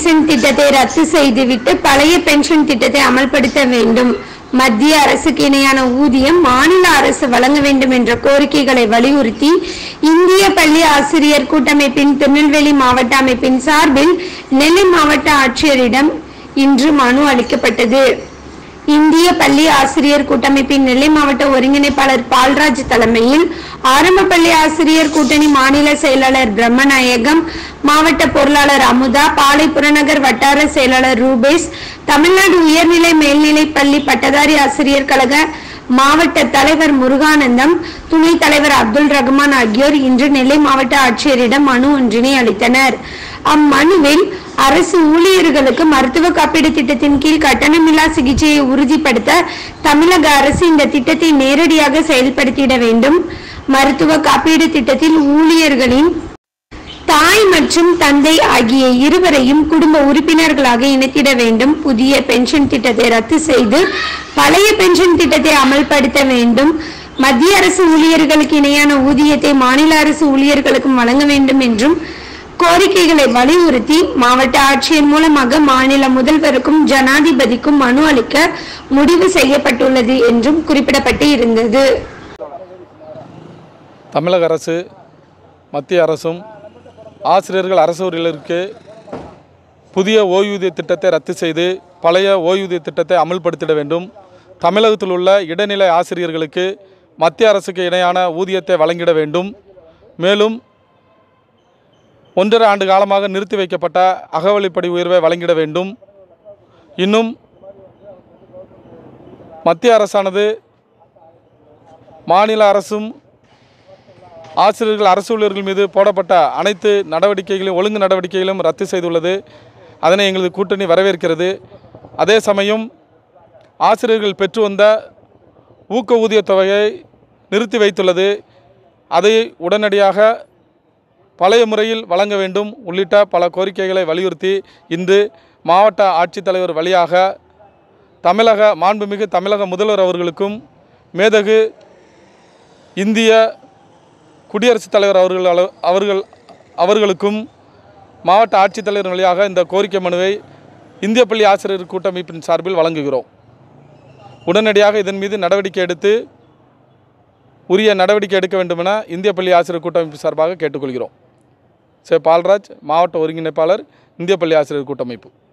pension திட்டத்தை ரத்து செய்துவிட்டு பழைய பென்ஷன் திட்டத்தை அமல்படுத்த வேண்டும் மத்திய அரசுக்கு இணையான ஊதியம் மாநில அரசு வழங்க வேண்டும் என்ற கோரிக்கைகளை வலியுறுத்தி இந்திய பள்ளி ஆசிரியர் கூட்டமைப்பின் திருநெல்வேலி மாவட்ட அமைப்பின் சார்பில் நெல்லை மாவட்ட ஆட்சியரிடம் இன்று மனு அளிக்கப்பட்டது இந்திய பள்ளி ஆசிரியர் கூட்டமைப்பின் நெல்லை மாவட்ட ஒருங்கிணைப்பாளர் பால்ராஜ் தலைமையில் ஆரம்ப பள்ளி ஆசிரியர் கூட்டணி மாநில செயலாளர் பிரம்மநாயகம் மாவட்ட பொருளாளர் அமுதா பாலை புறநகர் வட்டார செயலாளர் ரூபேஸ் தமிழ்நாடு உயர்நிலை மேல்நிலை பள்ளி பட்டதாரி ஆசிரியர் கழக மாவட்ட தலைவர் முருகானந்தம் துணைத் தலைவர் அப்துல் ரஹ்மான் ஆகியோர் இன்று நெல்லை மாவட்ட ஆட்சியரிடம் மனு ஒன்றினை அளித்தனர் அம்மனுவில் அரசு ஊழியர்களுக்கு மருத்துவ காப்பீடு திட்டத்தின் கீழ் கட்டணமில்லா சிகிச்சையை உறுதிப்படுத்த தமிழக அரசு இந்த திட்டத்தை நேரடியாக செயல்படுத்திட வேண்டும் மருத்துவ காப்பீடு திட்டத்தில் ஊழியர்களின் தாய் மற்றும் தந்தை ஆகிய இருவரையும் குடும்ப உறுப்பினர்களாக இணைத்திட வேண்டும் புதிய பென்ஷன் திட்டத்தை ரத்து செய்து பழைய பென்ஷன் திட்டத்தை அமல்படுத்த வேண்டும் மத்திய அரசு ஊழியர்களுக்கு இணையான ஊதியத்தை மாநில அரசு ஊழியர்களுக்கும் வழங்க வேண்டும் என்றும் கோரிக்கைகளை வலியுறுத்தி மாவட்ட ஆட்சியர் மூலமாக மாநில முதல்வருக்கும் ஜனாதிபதிக்கும் மனு அளிக்க முடிவு செய்யப்பட்டுள்ளது என்றும் குறிப்பிடப்பட்டு இருந்தது தமிழக அரசு மத்திய அரசும் ஆசிரியர்கள் அரசு ஊழியர்களுக்கு புதிய ஓய்வூதிய திட்டத்தை ரத்து செய்து பழைய ஓய்வூதிய திட்டத்தை அமல்படுத்திட வேண்டும் தமிழகத்தில் உள்ள இடைநிலை ஆசிரியர்களுக்கு மத்திய அரசுக்கு இணையான ஊதியத்தை வழங்கிட வேண்டும் மேலும் ஒன்றரை ஆண்டு காலமாக நிறுத்தி வைக்கப்பட்ட அகவலிப்படி உயர்வை வழங்கிட வேண்டும் இன்னும் மத்திய அரசானது மாநில அரசும் ஆசிரியர்கள் அரசு ஊழியர்கள் மீது போடப்பட்ட அனைத்து நடவடிக்கைகளையும் ஒழுங்கு நடவடிக்கைகளும் ரத்து செய்துள்ளது அதனை எங்களது கூட்டணி வரவேற்கிறது அதே சமயம் ஆசிரியர்கள் பெற்று வந்த ஊக்க ஊதியத் தொகையை நிறுத்தி வைத்துள்ளது அதை உடனடியாக பழைய முறையில் வழங்க வேண்டும் உள்ளிட்ட பல கோரிக்கைகளை வலியுறுத்தி இன்று மாவட்ட ஆட்சித்தலைவர் வழியாக தமிழக மாண்புமிகு தமிழக முதல்வர் அவர்களுக்கும் மேதகு இந்திய குடியரசுத் தலைவர் அவர்கள் அள- அவர்கள் அவர்களுக்கும் மாவட்ட ஆட்சித்தலைவர் வழியாக இந்த கோரிக்கை மனுவை இந்திய பள்ளி ஆசிரியர் கூட்டமைப்பின் சார்பில் வழங்குகிறோம் உடனடியாக இதன் மீது நடவடிக்கை எடுத்து உரிய நடவடிக்கை எடுக்க வேண்டுமென இந்திய பள்ளி ஆசிரியர் கூட்டமைப்பு சார்பாக கேட்டுக்கொள்கிறோம் சே பால்ராஜ் மாவட்ட ஒருங்கிணைப்பாளர் இந்திய பள்ளி ஆசிரியர் கூட்டமைப்பு